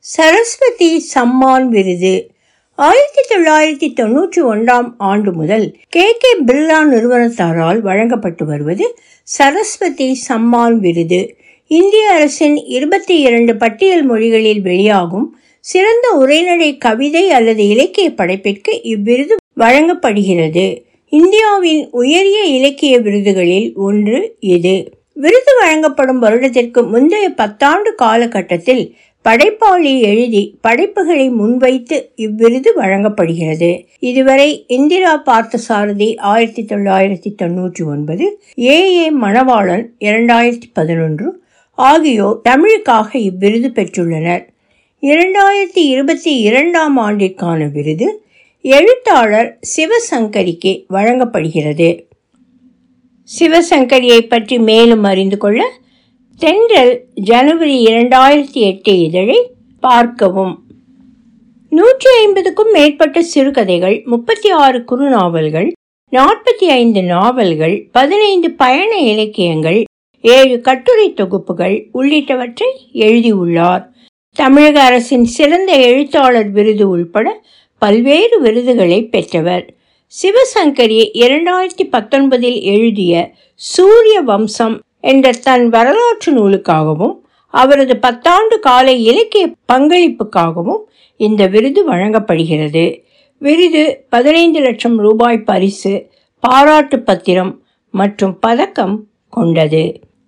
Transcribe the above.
சரஸ்வதி சம்மான் விருது ஆயிரத்தி தொள்ளாயிரத்தி தொன்னூற்றி ஒன்றாம் ஆண்டு முதல் கே கே பிர்லா நிறுவனத்தாரால் வழங்கப்பட்டு வருவது சரஸ்வதி சம்மான் விருது இந்திய அரசின் இருபத்தி இரண்டு பட்டியல் மொழிகளில் வெளியாகும் சிறந்த உரைநடை கவிதை அல்லது இலக்கிய படைப்பிற்கு இவ்விருது வழங்கப்படுகிறது இந்தியாவின் உயரிய இலக்கிய விருதுகளில் ஒன்று இது விருது வழங்கப்படும் வருடத்திற்கு முந்தைய பத்தாண்டு காலகட்டத்தில் படைப்பாளி எழுதி படைப்புகளை முன்வைத்து இவ்விருது வழங்கப்படுகிறது இதுவரை இந்திரா பார்த்தசாரதி ஆயிரத்தி தொள்ளாயிரத்தி தொன்னூற்றி ஒன்பது ஏ ஏ மணவாளன் இரண்டாயிரத்தி பதினொன்று ஆகியோர் தமிழுக்காக இவ்விருது பெற்றுள்ளனர் இரண்டாயிரத்தி இருபத்தி இரண்டாம் ஆண்டிற்கான விருது எழுத்தாளர் சிவசங்கரிக்கு வழங்கப்படுகிறது சிவசங்கரியை பற்றி மேலும் அறிந்து கொள்ள தென்றல் ஜனவரி இரண்டாயிரத்தி எட்டு இதழை பார்க்கவும் நூற்றி ஐம்பதுக்கும் மேற்பட்ட சிறுகதைகள் முப்பத்தி ஆறு குறுநாவல்கள் நாற்பத்தி ஐந்து நாவல்கள் பதினைந்து பயண இலக்கியங்கள் ஏழு கட்டுரை தொகுப்புகள் உள்ளிட்டவற்றை எழுதியுள்ளார் தமிழக அரசின் சிறந்த எழுத்தாளர் விருது உள்பட பல்வேறு விருதுகளை பெற்றவர் சிவசங்கரி இரண்டாயிரத்தி பத்தொன்பதில் எழுதிய சூரிய வம்சம் என்ற தன் வரலாற்று நூலுக்காகவும் அவரது பத்தாண்டு கால இலக்கிய பங்களிப்புக்காகவும் இந்த விருது வழங்கப்படுகிறது விருது பதினைந்து லட்சம் ரூபாய் பரிசு பாராட்டு பத்திரம் மற்றும் பதக்கம் கொண்டது